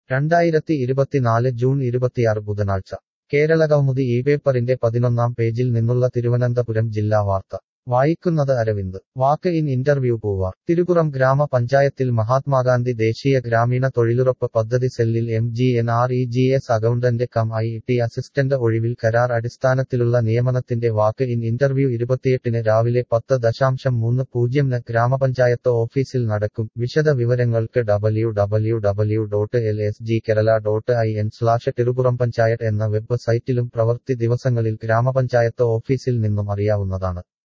രണ്ടായിരത്തി ഇരുപത്തിനാല് ജൂൺ ഇരുപത്തിയാറ് ബുധനാഴ്ച കേരളകൗമുദി ഈ പേപ്പറിന്റെ പതിനൊന്നാം പേജിൽ നിന്നുള്ള തിരുവനന്തപുരം ജില്ലാ വാർത്ത വായിക്കുന്നത് Aravind walk in interview Poovar Thirupuram ഗ്രാമപഞ്ചായത്തിൽ മഹാത്മാഗാന്ധി ദേശീയ ഗ്രാമീണ തൊഴിലുറപ്പ് പദ്ധതി സെല്ലിൽ M G N R E G S accountant cum I T assistant ഒഴിവിൽ കരാർ അടിസ്ഥാനത്തിലുള്ള നിയമനത്തിന്റെ വാക്ക് ഇൻ ഇന്റർവ്യൂ ഇരുപത്തിയെട്ടിന് രാവിലെ പത്ത് ദശാംശം മൂന്ന് പൂജ്യംന് ഗ്രാമപഞ്ചായത്ത് ഓഫീസിൽ നടക്കും വിശദ വിവരങ്ങൾക്ക് W W W dot L S G Kerala dot I N slash Thirupuram panchayat എന്ന വെബ് സൈറ്റിലും പ്രവൃത്തി ദിവസങ്ങളിൽ ഗ്രാമപഞ്ചായത്ത് ഓഫീസിൽ നിന്നും അറിയാവുന്നതാണ്